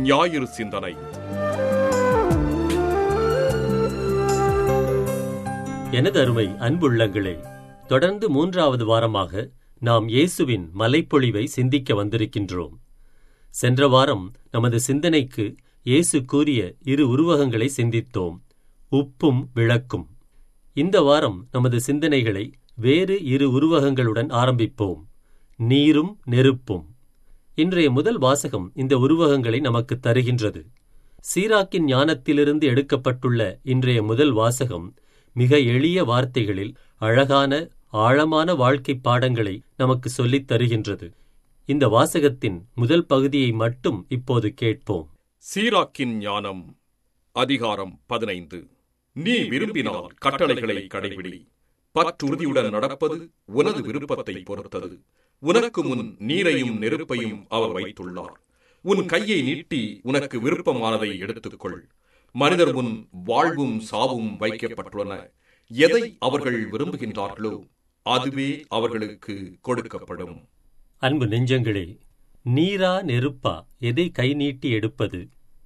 ஞாயிறு சிந்தனை எனது அருமை அன்புள்ளங்களே தொடர்ந்து மூன்றாவது வாரமாக நாம் இயேசுவின் மலைப்பொழிவை சிந்திக்க வந்திருக்கின்றோம் சென்ற வாரம் நமது சிந்தனைக்கு இயேசு கூறிய இரு உருவகங்களை சிந்தித்தோம் உப்பும் விளக்கும் இந்த வாரம் நமது சிந்தனைகளை வேறு இரு உருவகங்களுடன் ஆரம்பிப்போம் நீரும் நெருப்பும் இன்றைய முதல் வாசகம் இந்த உருவகங்களை நமக்கு தருகின்றது சீராக்கின் ஞானத்திலிருந்து எடுக்கப்பட்டுள்ள இன்றைய முதல் வாசகம் மிக எளிய வார்த்தைகளில் அழகான ஆழமான வாழ்க்கை பாடங்களை நமக்கு சொல்லித் தருகின்றது இந்த வாசகத்தின் முதல் பகுதியை மட்டும் இப்போது கேட்போம் சீராக்கின் ஞானம் அதிகாரம் பதினைந்து நீ விரும்பினால் கட்டளைகளை கடைபிடி பற்றுறுதியுடன் நடப்பது உனது விருப்பத்தை பொறுத்தது உனக்கு முன் நீரையும் நெருப்பையும் அவர் வைத்துள்ளார் உன் கையை நீட்டி உனக்கு விருப்பமானதை எடுத்துக்கொள் மனிதர் முன் வாழ்வும் சாவும் வைக்கப்பட்டுள்ளன எதை அவர்கள் விரும்புகின்றார்களோ அதுவே அவர்களுக்கு கொடுக்கப்படும் அன்பு நெஞ்சங்களே நீரா நெருப்பா எதை கை நீட்டி எடுப்பது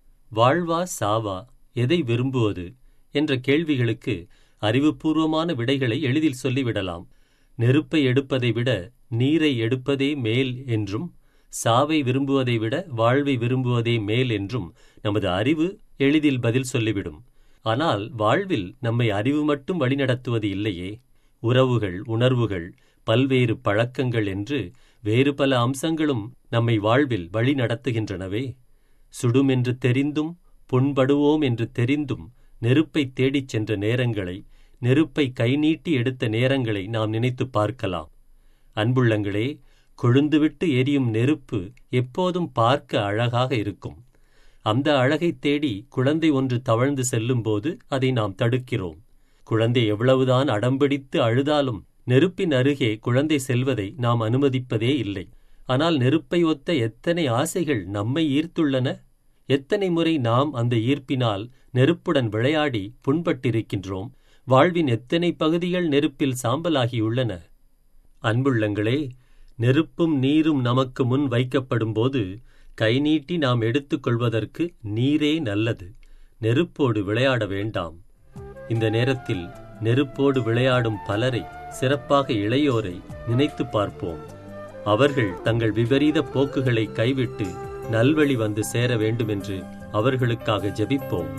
வாழ்வா சாவா எதை விரும்புவது என்ற கேள்விகளுக்கு அறிவுபூர்வமான விடைகளை எளிதில் சொல்லிவிடலாம் நெருப்பை எடுப்பதை விட நீரை எடுப்பதே மேல் என்றும் சாவை விரும்புவதை விட வாழ்வை விரும்புவதே மேல் என்றும் நமது அறிவு எளிதில் பதில் சொல்லிவிடும் ஆனால் வாழ்வில் நம்மை அறிவு மட்டும் வழிநடத்துவது இல்லையே உறவுகள் உணர்வுகள் பல்வேறு பழக்கங்கள் என்று வேறு பல அம்சங்களும் நம்மை வாழ்வில் வழி நடத்துகின்றனவே சுடும் என்று தெரிந்தும் புண்படுவோம் என்று தெரிந்தும் நெருப்பை தேடிச் சென்ற நேரங்களை நெருப்பை கை நீட்டி எடுத்த நேரங்களை நாம் நினைத்து பார்க்கலாம் அன்புள்ளங்களே கொழுந்துவிட்டு எரியும் நெருப்பு எப்போதும் பார்க்க அழகாக இருக்கும் அந்த அழகை தேடி குழந்தை ஒன்று தவழ்ந்து செல்லும்போது அதை நாம் தடுக்கிறோம் குழந்தை எவ்வளவுதான் அடம்பிடித்து அழுதாலும் நெருப்பின் அருகே குழந்தை செல்வதை நாம் அனுமதிப்பதே இல்லை ஆனால் நெருப்பை ஒத்த எத்தனை ஆசைகள் நம்மை ஈர்த்துள்ளன எத்தனை முறை நாம் அந்த ஈர்ப்பினால் நெருப்புடன் விளையாடி புண்பட்டிருக்கின்றோம் வாழ்வின் எத்தனை பகுதிகள் நெருப்பில் சாம்பலாகியுள்ளன அன்புள்ளங்களே நெருப்பும் நீரும் நமக்கு முன் வைக்கப்படும்போது கை நீட்டி நாம் எடுத்துக்கொள்வதற்கு நீரே நல்லது நெருப்போடு விளையாட வேண்டாம் இந்த நேரத்தில் நெருப்போடு விளையாடும் பலரை சிறப்பாக இளையோரை நினைத்து பார்ப்போம் அவர்கள் தங்கள் விபரீத போக்குகளை கைவிட்டு நல்வழி வந்து சேர வேண்டுமென்று அவர்களுக்காக ஜெபிப்போம்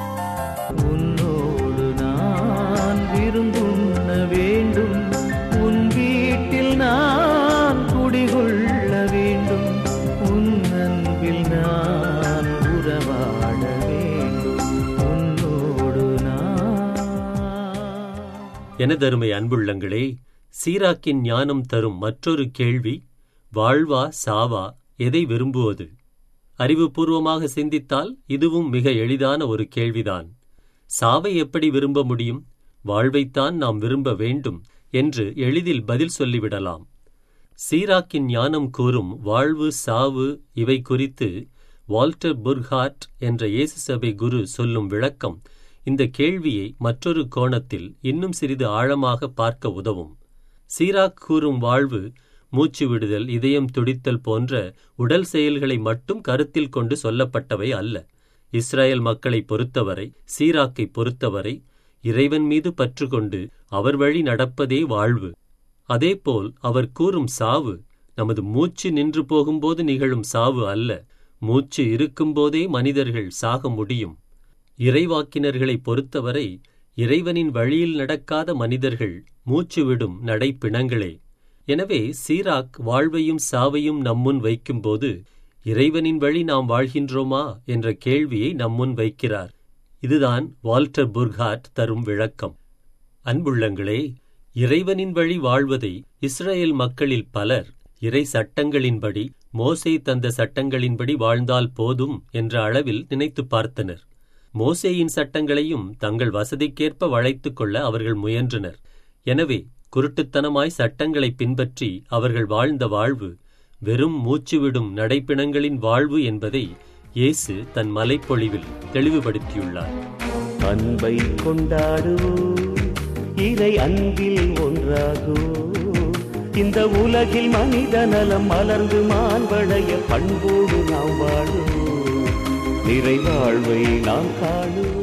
உன்னோடு நான் விருந்துண்ண வேண்டும் உன் வீட்டில் நான் குடிகொள்ள வேண்டும் உன் அன்பில் நான் உறவாட வேண்டும் உன்னோடு நான் எனதருமை அன்புள்ளங்களே சீராக்கின் ஞானம் தரும் மற்றொரு கேள்வி வாழ்வா சாவா எதை விரும்புவது அறிவுபூர்வமாக சிந்தித்தால் இதுவும் மிக எளிதான ஒரு கேள்விதான் சாவை எப்படி விரும்ப முடியும் வாழ்வைத்தான் நாம் விரும்ப வேண்டும் என்று எளிதில் பதில் சொல்லிவிடலாம் சீராக்கின் ஞானம் கூறும் வாழ்வு சாவு இவை குறித்து வால்டர் புர்ஹார்ட் என்ற இயேசு சபை குரு சொல்லும் விளக்கம் இந்த கேள்வியை மற்றொரு கோணத்தில் இன்னும் சிறிது ஆழமாக பார்க்க உதவும் சீராக் கூறும் வாழ்வு மூச்சு விடுதல் இதயம் துடித்தல் போன்ற உடல் செயல்களை மட்டும் கருத்தில் கொண்டு சொல்லப்பட்டவை அல்ல இஸ்ரேல் மக்களை பொறுத்தவரை சீராக்கை பொறுத்தவரை இறைவன் மீது பற்று கொண்டு அவர் வழி நடப்பதே வாழ்வு அதேபோல் அவர் கூறும் சாவு நமது மூச்சு நின்று போகும்போது நிகழும் சாவு அல்ல மூச்சு இருக்கும்போதே மனிதர்கள் சாக முடியும் இறைவாக்கினர்களை பொறுத்தவரை இறைவனின் வழியில் நடக்காத மனிதர்கள் மூச்சு விடும் நடைப்பிணங்களே எனவே சீராக் வாழ்வையும் சாவையும் நம்முன் வைக்கும்போது இறைவனின் வழி நாம் வாழ்கின்றோமா என்ற கேள்வியை நம்முன் வைக்கிறார் இதுதான் வால்டர் புர்காட் தரும் விளக்கம் அன்புள்ளங்களே இறைவனின் வழி வாழ்வதை இஸ்ரேல் மக்களில் பலர் இறை சட்டங்களின்படி மோசே தந்த சட்டங்களின்படி வாழ்ந்தால் போதும் என்ற அளவில் நினைத்து பார்த்தனர் மோசேயின் சட்டங்களையும் தங்கள் வசதிக்கேற்ப வளைத்துக் கொள்ள அவர்கள் முயன்றனர் எனவே குருட்டுத்தனமாய் சட்டங்களை பின்பற்றி அவர்கள் வாழ்ந்த வாழ்வு வெறும் மூச்சுவிடும் நடைப்பிணங்களின் வாழ்வு என்பதை இயேசு தன் மலைப்பொழிவில் தெளிவுபடுத்தியுள்ளார் அன்பை கொண்டாடுவோம் இறை அன்பில் ஒன்றாகுவோம் இந்த உலகில் மனித நலம் மலர்ந்து மால்வடைய பண்போடு நாம் வாழுவோம் நிறைவாழ்வை நாம் காணுவோம்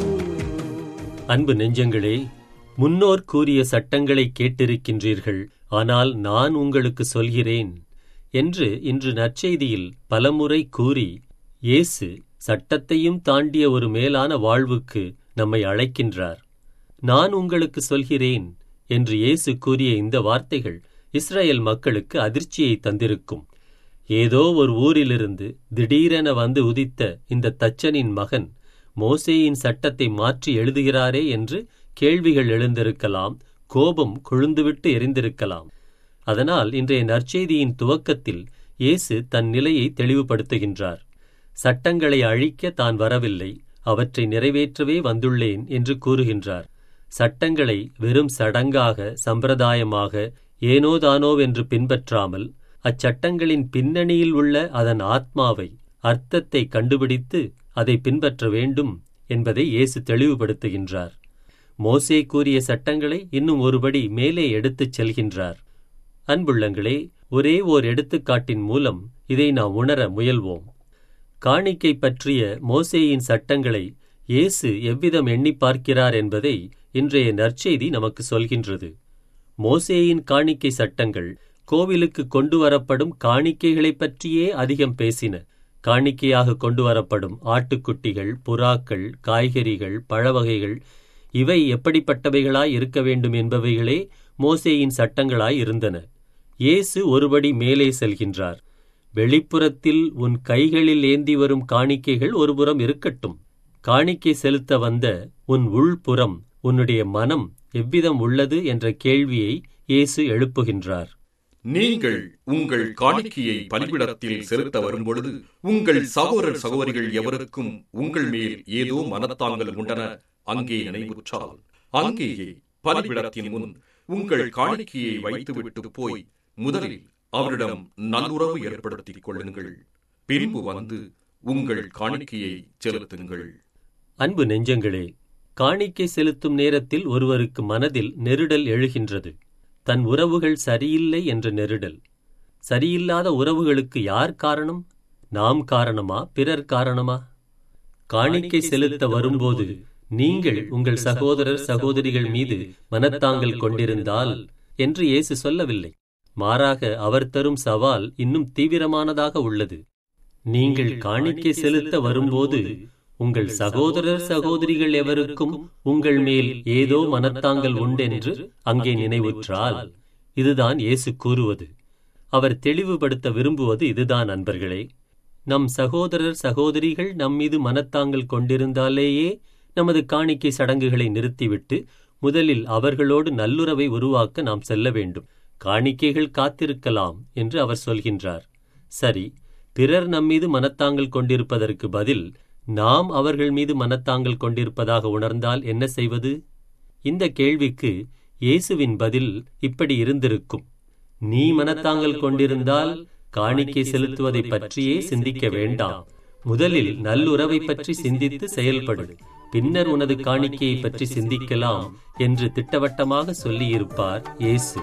அன்பு நெஞ்சங்களே முன்னோர் கூறிய சட்டங்களை கேட்டிருக்கின்றீர்கள் ஆனால் நான் உங்களுக்கு சொல்கிறேன் என்று இன்று நற்செய்தியில் பலமுறை கூறி இயேசு சட்டத்தையும் தாண்டிய ஒரு மேலான வாழ்வுக்கு நம்மை அழைக்கின்றார் நான் உங்களுக்கு சொல்கிறேன் என்று இயேசு கூறிய இந்த வார்த்தைகள் இஸ்ரேல் மக்களுக்கு அதிர்ச்சியை தந்திருக்கும் ஏதோ ஒரு ஊரிலிருந்து திடீரென வந்து உதித்த இந்த தச்சனின் மகன் மோசேயின் சட்டத்தை மாற்றி எழுதுகிறாரே என்று கேள்விகள் எழுந்திருக்கலாம் கோபம் கொழுந்துவிட்டு எரிந்திருக்கலாம் அதனால் இன்றைய நற்செய்தியின் துவக்கத்தில் இயேசு தன் நிலையை தெளிவுபடுத்துகின்றார் சட்டங்களை அழிக்க தான் வரவில்லை அவற்றை நிறைவேற்றவே வந்துள்ளேன் என்று கூறுகின்றார் சட்டங்களை வெறும் சடங்காக சம்பிரதாயமாக ஏனோதானோவென்று பின்பற்றாமல் அச்சட்டங்களின் பின்னணியில் உள்ள அதன் ஆத்மாவை அர்த்தத்தை கண்டுபிடித்து அதை பின்பற்ற வேண்டும் என்பதை இயேசு தெளிவுபடுத்துகின்றார் மோசே கூறிய சட்டங்களை இன்னும் ஒருபடி மேலே எடுத்துச் செல்கின்றார் அன்புள்ளங்களே ஒரே ஓர் எடுத்துக்காட்டின் மூலம் இதை நாம் உணர முயல்வோம் காணிக்கை பற்றிய மோசேயின் சட்டங்களை இயேசு எவ்விதம் எண்ணி பார்க்கிறார் என்பதை இன்றைய நற்செய்தி நமக்கு சொல்கின்றது மோசேயின் காணிக்கை சட்டங்கள் கோவிலுக்கு கொண்டு வரப்படும் காணிக்கைகளைப் பற்றியே அதிகம் பேசின காணிக்கையாக கொண்டு வரப்படும் ஆட்டுக்குட்டிகள் புறாக்கள் காய்கறிகள் பழவகைகள் இவை எப்படிப்பட்டவைகளாய் இருக்க வேண்டும் என்பவைகளே மோசேயின் சட்டங்களாய் இருந்தன இயேசு ஒருபடி மேலே செல்கின்றார் வெளிப்புறத்தில் உன் கைகளில் ஏந்தி வரும் காணிக்கைகள் ஒருபுறம் இருக்கட்டும் காணிக்கை செலுத்த வந்த உன் உள்புறம் உன்னுடைய மனம் எவ்விதம் உள்ளது என்ற கேள்வியை இயேசு எழுப்புகின்றார் நீங்கள் உங்கள் காணிக்கையை பலிபிடத்தில் செலுத்த வரும்பொழுது உங்கள் சகோதரர் சகோதரிகள் எவருக்கும் உங்கள் மேல் ஏதோ மனத்தாங்கள் உண்டன அங்கே நினைவுற்றால் அங்கேயே பலிபிடத்தின் முன் உங்கள் காணிக்கையை வைத்துவிட்டு போய் முதலில் அவரிடம் நல்லுறவு ஏற்படுத்திக் கொள்ளுங்கள் பின்பு வந்து உங்கள் காணிக்கையை செலுத்துங்கள் அன்பு நெஞ்சங்களே காணிக்கை செலுத்தும் நேரத்தில் ஒருவருக்கு மனதில் நெருடல் எழுகின்றது தன் உறவுகள் சரியில்லை என்ற நெருடல் சரியில்லாத உறவுகளுக்கு யார் காரணம் நாம் காரணமா பிறர் காரணமா காணிக்கை செலுத்த வரும்போது நீங்கள் உங்கள் சகோதரர் சகோதரிகள் மீது மனத்தாங்கல் கொண்டிருந்தால் என்று இயேசு சொல்லவில்லை மாறாக அவர் தரும் சவால் இன்னும் தீவிரமானதாக உள்ளது நீங்கள் காணிக்கை செலுத்த வரும்போது உங்கள் சகோதரர் சகோதரிகள் எவருக்கும் உங்கள் மேல் ஏதோ மனத்தாங்கல் உண்டென்று அங்கே நினைவுற்றால் இதுதான் இயேசு கூறுவது அவர் தெளிவுபடுத்த விரும்புவது இதுதான் அன்பர்களே நம் சகோதரர் சகோதரிகள் நம்மீது மனத்தாங்கல் கொண்டிருந்தாலேயே நமது காணிக்கை சடங்குகளை நிறுத்திவிட்டு முதலில் அவர்களோடு நல்லுறவை உருவாக்க நாம் செல்ல வேண்டும் காணிக்கைகள் காத்திருக்கலாம் என்று அவர் சொல்கின்றார் சரி பிறர் நம்மீது மனத்தாங்கல் கொண்டிருப்பதற்கு பதில் நாம் அவர்கள் மீது மனத்தாங்கல் கொண்டிருப்பதாக உணர்ந்தால் என்ன செய்வது இந்த கேள்விக்கு இயேசுவின் பதில் இப்படி இருந்திருக்கும் நீ மனத்தாங்கல் கொண்டிருந்தால் காணிக்கை செலுத்துவதை பற்றியே சிந்திக்க வேண்டாம் முதலில் நல்லுறவை பற்றி சிந்தித்து செயல்படு பின்னர் உனது காணிக்கையை பற்றி சிந்திக்கலாம் என்று திட்டவட்டமாக சொல்லியிருப்பார் இயேசு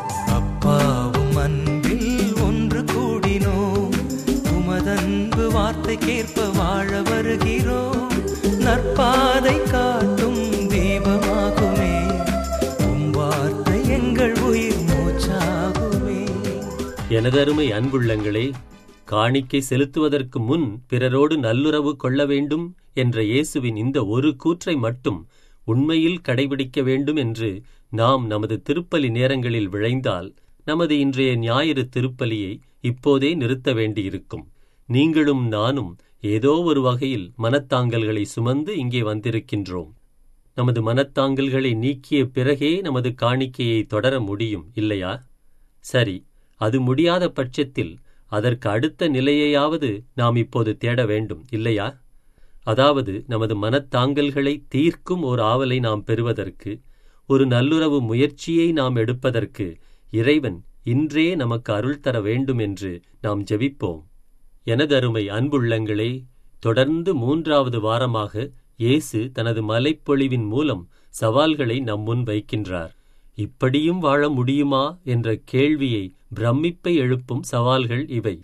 அப்பாவும் அன்பில் ஒன்று கூடினோம் உமதன்பு வார்த்தைக்கேற்ப வாழ வருகிறோம் நற்பாதை காட்டும் தீபமாகுமே உம் வார்த்தை எங்கள் உயிர் மூச்சாகுமே எனதருமை அன்புள்ளங்களே காணிக்கை செலுத்துவதற்கு முன் பிறரோடு நல்லுறவு கொள்ள வேண்டும் என்ற இயேசுவின் இந்த ஒரு கூற்றை மட்டும் உண்மையில் கடைபிடிக்க வேண்டும் என்று நாம் நமது திருப்பலி நேரங்களில் விழைந்தால் நமது இன்றைய ஞாயிறு திருப்பலியை இப்போதே நிறுத்த வேண்டியிருக்கும் நீங்களும் நானும் ஏதோ ஒரு வகையில் மனத்தாங்கல்களை சுமந்து இங்கே வந்திருக்கின்றோம் நமது மனத்தாங்கல்களை நீக்கிய பிறகே நமது காணிக்கையை தொடர முடியும் இல்லையா சரி அது முடியாத பட்சத்தில் அதற்கு அடுத்த நிலையையாவது நாம் இப்போது தேட வேண்டும் இல்லையா அதாவது நமது மனத்தாங்கல்களை தீர்க்கும் ஓர் ஆவலை நாம் பெறுவதற்கு ஒரு நல்லுறவு முயற்சியை நாம் எடுப்பதற்கு இறைவன் இன்றே நமக்கு அருள் தர வேண்டும் என்று நாம் ஜெபிப்போம் எனதருமை அன்புள்ளங்களே தொடர்ந்து மூன்றாவது வாரமாக இயேசு தனது மலைப்பொழிவின் மூலம் சவால்களை நம் முன் வைக்கின்றார் இப்படியும் வாழ முடியுமா என்ற கேள்வியை பிரமிப்பை எழுப்பும் சவால்கள் இவை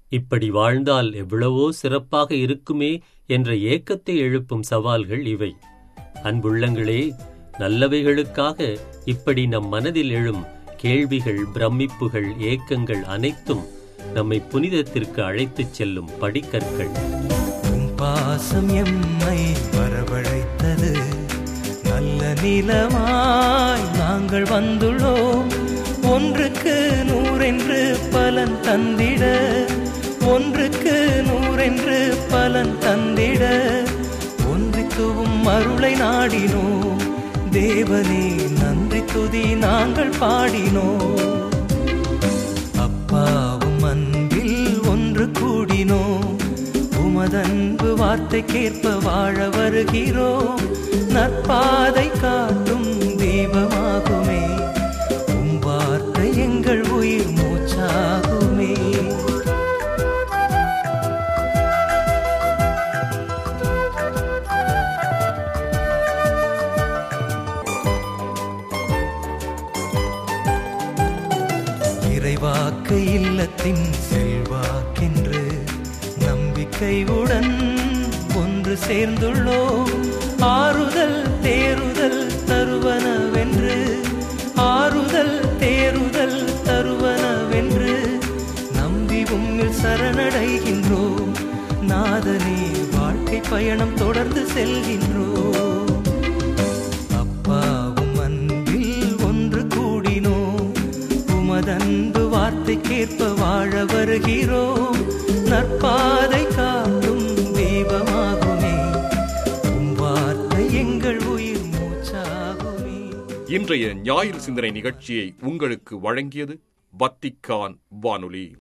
இப்படி வாழ்ந்தால் எவ்வளவோ சிறப்பாக இருக்குமே என்ற ஏக்கத்தை எழுப்பும் சவால்கள் இவை அன்புள்ளங்களே நல்லவைகளுக்காக இப்படி நம் மனதில் எழும் கேள்விகள் பிரமிப்புகள் ஏக்கங்கள் அனைத்தும் நம்மை புனிதத்திற்கு அழைத்துச் செல்லும் படிக்கற்கள் உம் பாசம் எம்மை வரவழைத்தது நல்ல நிலமாய் நாங்கள் வந்துள்ளோம் ஒன்றுக்கு நூறென்று பலன் தந்திட ஒன்றுக்கு நூறென்று பலன் தந்திட ஒன்றித்துவும் அருளை நாடினோம் தேவனே நன்றி துதி நாங்கள் பாடினோம் அப்பாவும் அன்பில் ஒன்று கூடினோம் உமதன்பு வார்த்தைக்கேற்ப வாழ வருகிறோம் நற்பாதை காட்டும் தெய்வமாகுமே உம் வார்த்தை எங்கள் உயிர் மூச்சாகுமே இறைவாக்கு இல்லத்தின் செல்வாக்கென்று நம்பிக்கையுடன் ஒன்று சேர்ந்துள்ளோம் ஆறுதல் தேறுதல் தருவனவென்று ஆறுதல் தேறுதல் தருவனவென்று நம்பி உம்மில் சரணடைகின்றோம் நாதனே வாழ்க்கை பயணம் தொடர்ந்து செல்கின்றோம் அப்பாவும் அன்பில் ஒன்று கூடினோம் உமதன்பு வார்த்தைக்கேற்ப வாழ வருகிறோம் நற்பாதை காட்டும் தெய்வமாகுமே உம் வார்த்தை எங்கள் உயிர் மூச்சாகுமே இன்றைய ஞாயிறு சிந்தனை நிகழ்ச்சியை உங்களுக்கு வழங்கியது வத்திக்கான் வானொலி